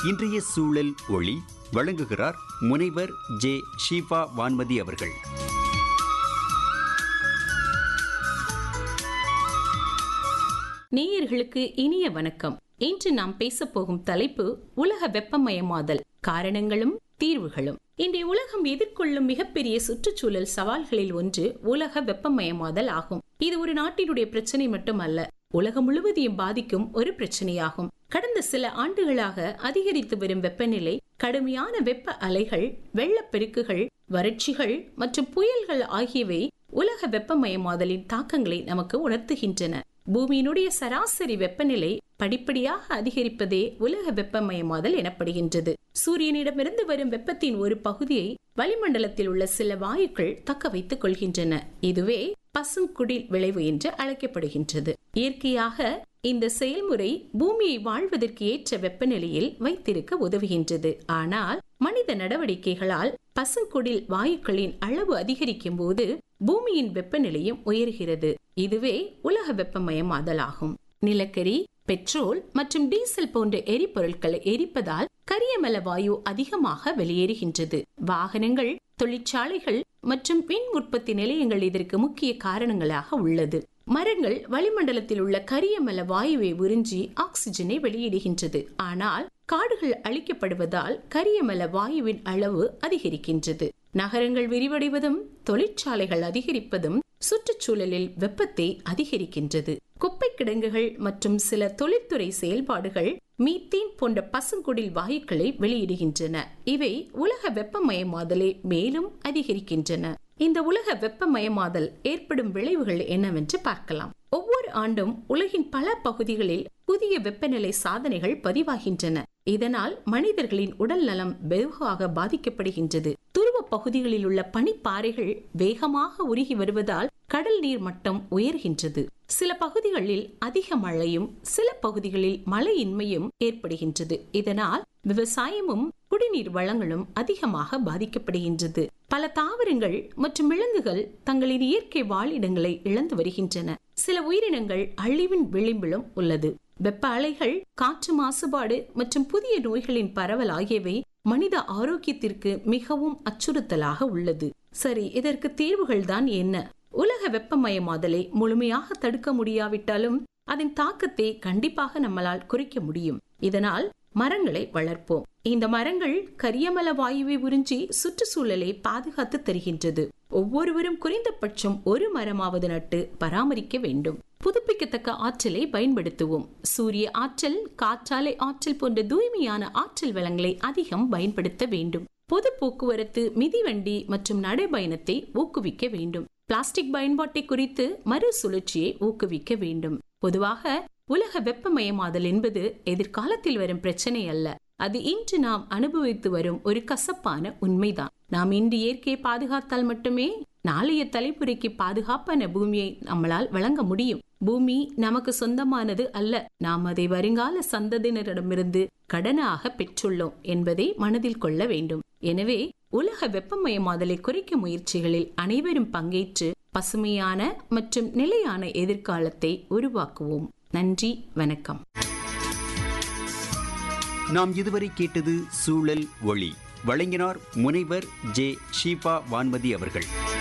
இன்றைய சூழல் ஒளி வழங்குகிறார் முனைவர் ஜே ஷீபா வான்மதி அவர்கள் நேயர்களுக்கு இனிய வணக்கம் இன்று நாம் பேசப் போகும் தலைப்பு உலக வெப்பமயமாதல் காரணங்களும் தீர்வுகளும் இன்றைய உலகம் எதிர்கொள்ளும் மிகப்பெரிய சுற்றுச்சூழல் சவால்களில் ஒன்று உலக வெப்பமயமாதல் ஆகும் இது ஒரு நாட்டினுடைய பிரச்சனை மட்டுமல்ல உலகம் முழுவதையும் பாதிக்கும் ஒரு பிரச்சனையாகும் கடந்த சில ஆண்டுகளாக அதிகரித்து வரும் வெப்பநிலை கடுமையான வெப்ப அலைகள் வெள்ளப்பெருக்குகள் வறட்சிகள் மற்றும் புயல்கள் ஆகியவை உலக வெப்பமயமாதலின் தாக்கங்களை நமக்கு உணர்த்துகின்றன பூமியினுடைய சராசரி வெப்பநிலை படிப்படியாக அதிகரிப்பதே உலக வெப்பமயமாதல் எனப்படுகின்றது சூரியனிடமிருந்து வரும் வெப்பத்தின் ஒரு பகுதியை வளிமண்டலத்தில் உள்ள சில வாயுக்கள் தக்க வைத்துக் கொள்கின்றன இதுவே பசுங்குடில் விளைவு என்று அழைக்கப்படுகின்றது இயற்கையாக இந்த செயல்முறை பூமியை வாழ்வதற்கு ஏற்ற வெப்பநிலையில் வைத்திருக்க உதவுகின்றது ஆனால் மனித நடவடிக்கைகளால் பசுங்குடில் வாயுக்களின் அளவு அதிகரிக்கும் போது பூமியின் வெப்பநிலையும் உயர்கிறது இதுவே உலக வெப்பமயமாதலாகும் நிலக்கரி பெட்ரோல் மற்றும் டீசல் போன்ற எரிபொருட்களை எரிப்பதால் கரியமல வாயு அதிகமாக வெளியேறுகின்றது வாகனங்கள் தொழிற்சாலைகள் மற்றும் மின் உற்பத்தி நிலையங்கள் இதற்கு முக்கிய காரணங்களாக உள்ளது மரங்கள் வளிமண்டலத்தில் உள்ள கரியமல வாயுவை உறிஞ்சி ஆக்சிஜனை வெளியிடுகின்றது ஆனால் காடுகள் அழிக்கப்படுவதால் கரியமல வாயுவின் அளவு அதிகரிக்கின்றது நகரங்கள் விரிவடைவதும் தொழிற்சாலைகள் அதிகரிப்பதும் சுற்றுச்சூழலில் வெப்பத்தை அதிகரிக்கின்றது குப்பை கிடங்குகள் மற்றும் சில தொழில்துறை செயல்பாடுகள் மீத்தேன் போன்ற பசுங்குடில் வாயுக்களை வெளியிடுகின்றன இவை உலக வெப்பமயமாதலை மேலும் அதிகரிக்கின்றன இந்த உலக வெப்பமயமாதல் ஏற்படும் விளைவுகள் என்னவென்று பார்க்கலாம் ஒவ்வொரு ஆண்டும் உலகின் பல பகுதிகளில் புதிய வெப்பநிலை சாதனைகள் பதிவாகின்றன இதனால் மனிதர்களின் உடல் நலம் வெகுவாக பாதிக்கப்படுகின்றது துருவ பகுதிகளில் உள்ள பனிப்பாறைகள் வேகமாக உருகி வருவதால் கடல் நீர் மட்டம் உயர்கின்றது சில பகுதிகளில் அதிக மழையும் சில பகுதிகளில் மழையின்மையும் ஏற்படுகின்றது இதனால் விவசாயமும் குடிநீர் வளங்களும் அதிகமாக பாதிக்கப்படுகின்றது பல தாவரங்கள் மற்றும் விலங்குகள் தங்களின் இயற்கை வாழிடங்களை இழந்து வருகின்றன சில உயிரினங்கள் அழிவின் விளிம்பிலும் உள்ளது வெப்ப அலைகள் காற்று மாசுபாடு மற்றும் புதிய நோய்களின் பரவல் ஆகியவை மனித ஆரோக்கியத்திற்கு மிகவும் அச்சுறுத்தலாக உள்ளது சரி இதற்கு தீர்வுகள் தான் என்ன உலக வெப்பமயமாதலை முழுமையாக தடுக்க முடியாவிட்டாலும் அதன் தாக்கத்தை கண்டிப்பாக நம்மளால் குறைக்க முடியும் இதனால் மரங்களை வளர்ப்போம் இந்த மரங்கள் கரியமல வாயுவை உறிஞ்சி சுற்றுச்சூழலை பாதுகாத்து தருகின்றது ஒவ்வொருவரும் குறைந்தபட்சம் ஒரு மரமாவது நட்டு பராமரிக்க வேண்டும் புதுப்பிக்கத்தக்க ஆற்றலை பயன்படுத்துவோம் சூரிய ஆற்றல் காற்றாலை ஆற்றல் போன்ற தூய்மையான ஆற்றல் வளங்களை அதிகம் பயன்படுத்த வேண்டும் பொது போக்குவரத்து மிதிவண்டி மற்றும் நடைபயணத்தை ஊக்குவிக்க வேண்டும் பிளாஸ்டிக் பயன்பாட்டை குறித்து மறுசுழற்சியை ஊக்குவிக்க வேண்டும் பொதுவாக உலக வெப்பமயமாதல் என்பது எதிர்காலத்தில் வரும் பிரச்சனை அல்ல அது இன்று நாம் அனுபவித்து வரும் ஒரு கசப்பான உண்மைதான் நாம் இன்று இயற்கையை பாதுகாத்தால் மட்டுமே நாளைய தலைமுறைக்கு பாதுகாப்பான பூமியை நம்மளால் வழங்க முடியும் பூமி நமக்கு சொந்தமானது அல்ல நாம் அதை வருங்கால சந்ததியினரிடமிருந்து கடனாக பெற்றுள்ளோம் என்பதை மனதில் கொள்ள வேண்டும் எனவே உலக வெப்பமயமாதலை குறைக்கும் முயற்சிகளில் அனைவரும் பங்கேற்று பசுமையான மற்றும் நிலையான எதிர்காலத்தை உருவாக்குவோம் நன்றி வணக்கம் நாம் இதுவரை கேட்டது சூழல் ஒளி வழங்கினார் முனைவர் ஜே ஷீபா வான்மதி அவர்கள்